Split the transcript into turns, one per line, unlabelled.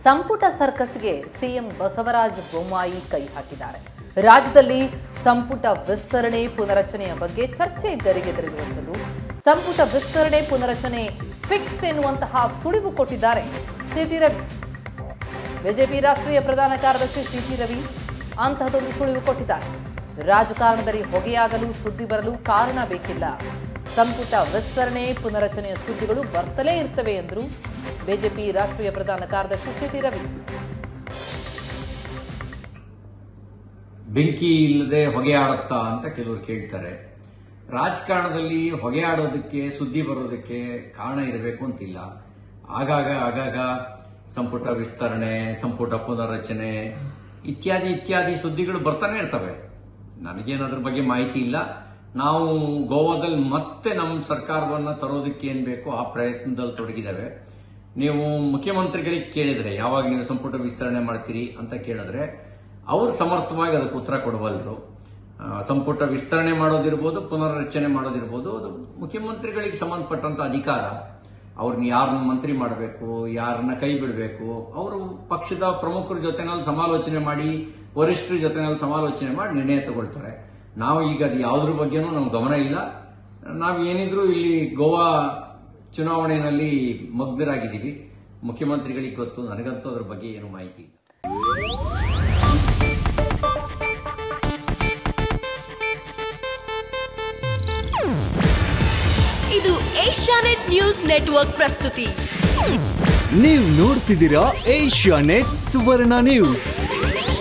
ಸಂಪುಟ ಸರ್ಕಸ್ಗೆ ಸಿಎಂ ಬಸವರಾಜ ಬೊಮ್ಮಾಯಿ ಕೈ ಹಾಕಿದ್ದಾರೆ ರಾಜ್ಯದಲ್ಲಿ ಸಂಪುಟ ವಿಸ್ತರಣೆ ಪುನರಚನೆಯ ಬಗ್ಗೆ ಚರ್ಚೆ ಗರಿಗೆದರಿರುವಂಥದ್ದು ಸಂಪುಟ ವಿಸ್ತರಣೆ ಪುನರಚನೆ ಫಿಕ್ಸ್ ಎನ್ನುವಂತಹ ಸುಳಿವು ಕೊಟ್ಟಿದ್ದಾರೆ ಸಿಟಿ ರವಿ ಬಿಜೆಪಿ ರಾಷ್ಟ್ರೀಯ ಪ್ರಧಾನ ಕಾರ್ಯದರ್ಶಿ ಸಿಟಿ ರವಿ ಅಂತಹದೊಂದು ಸುಳಿವು ಕೊಟ್ಟಿದ್ದಾರೆ ರಾಜಕಾರಣದಲ್ಲಿ ಹೊಗೆಯಾಗಲು ಸುದ್ದಿ ಬರಲು ಕಾರಣ ಬೇಕಿಲ್ಲ ಸಂಪುಟ ವಿಸ್ತರಣೆ ಪುನರಚನೆಯ ಸುದ್ದಿಗಳು ಬರ್ತಲೇ ಇರ್ತವೆ ಎಂದರು ಬಿಜೆಪಿ ರಾಷ್ಟ್ರೀಯ ಪ್ರಧಾನ ಕಾರ್ಯದರ್ಶಿ ಸಿಟಿ ರವಿ
ಬೆಂಕಿ ಇಲ್ಲದೆ ಹೊಗೆ ಆಡುತ್ತಾ ಅಂತ ಕೆಲವರು ಕೇಳ್ತಾರೆ ರಾಜಕಾರಣದಲ್ಲಿ ಹೊಗೆ ಆಡೋದಕ್ಕೆ ಸುದ್ದಿ ಬರೋದಕ್ಕೆ ಕಾರಣ ಇರಬೇಕು ಅಂತಿಲ್ಲ ಆಗಾಗ ಆಗಾಗ ಸಂಪುಟ ವಿಸ್ತರಣೆ ಸಂಪುಟ ಪುನರ್ರಚನೆ ಇತ್ಯಾದಿ ಇತ್ಯಾದಿ ಸುದ್ದಿಗಳು ಬರ್ತಾನೆ ಇರ್ತವೆ ನನಗೇನು ಅದ್ರ ಬಗ್ಗೆ ಮಾಹಿತಿ ಇಲ್ಲ ನಾವು ಗೋವಾದಲ್ಲಿ ಮತ್ತೆ ನಮ್ಮ ಸರ್ಕಾರವನ್ನ ತರೋದಕ್ಕೆ ಏನ್ ಬೇಕೋ ಆ ಪ್ರಯತ್ನದಲ್ಲಿ ತೊಡಗಿದ್ದೇವೆ ನೀವು ಮುಖ್ಯಮಂತ್ರಿಗಳಿಗೆ ಕೇಳಿದ್ರೆ ಯಾವಾಗ ನೀವು ಸಂಪುಟ ವಿಸ್ತರಣೆ ಮಾಡ್ತೀರಿ ಅಂತ ಕೇಳಿದ್ರೆ ಅವರು ಸಮರ್ಥವಾಗಿ ಅದಕ್ಕೆ ಉತ್ತರ ಕೊಡಬಲ್ಲರು ಆ, ಸಂಪುಟ ವಿಸ್ತರಣೆ ಮಾಡೋದಿರ್ಬೋದು ಪುನರ್ರಚನೆ ಮಾಡೋದಿರ್ಬೋದು ಅದು ಮುಖ್ಯಮಂತ್ರಿಗಳಿಗೆ ಸಂಬಂಧಪಟ್ಟಂತ ಅಧಿಕಾರ ಅವ್ರನ್ನ ಯಾರನ್ನ ಮಂತ್ರಿ ಮಾಡಬೇಕು ಯಾರನ್ನ ಕೈ ಬಿಡಬೇಕು ಅವರು ಪಕ್ಷದ ಪ್ರಮುಖರ ಜೊತೆನಲ್ಲಿ ಸಮಾಲೋಚನೆ ಮಾಡಿ ವರಿಷ್ಠರ ಜೊತೆನಲ್ಲಿ ಸಮಾಲೋಚನೆ ಮಾಡಿ ನಿರ್ಣಯ ತಗೊಳ್ತಾರೆ ನಾವು ಈಗ ಅದು ಯಾವುದ್ರ ಬಗ್ಗೆನೂ ನಮ್ಗೆ ಗಮನ ಇಲ್ಲ ನಾವು ಏನಿದ್ರು ಇಲ್ಲಿ ಗೋವಾ ಚುನಾವಣೆಯಲ್ಲಿ ಮಗ್ನರಾಗಿದ್ದೀವಿ ಮುಖ್ಯಮಂತ್ರಿಗಳಿಗೆ ಗೊತ್ತು ನನಗಂತೂ ಅದ್ರ ಬಗ್ಗೆ ಏನು ಮಾಹಿತಿ ಇಲ್ಲ
ಇದು ಏಷ್ಯಾನೆಟ್ ನ್ಯೂಸ್ ನೆಟ್ವರ್ಕ್ ಪ್ರಸ್ತುತಿ
ನೀವು ನೋಡ್ತಿದ್ದೀರಾ ಏಷ್ಯಾ ನೆಟ್ ಸುವರ್ಣ ನ್ಯೂಸ್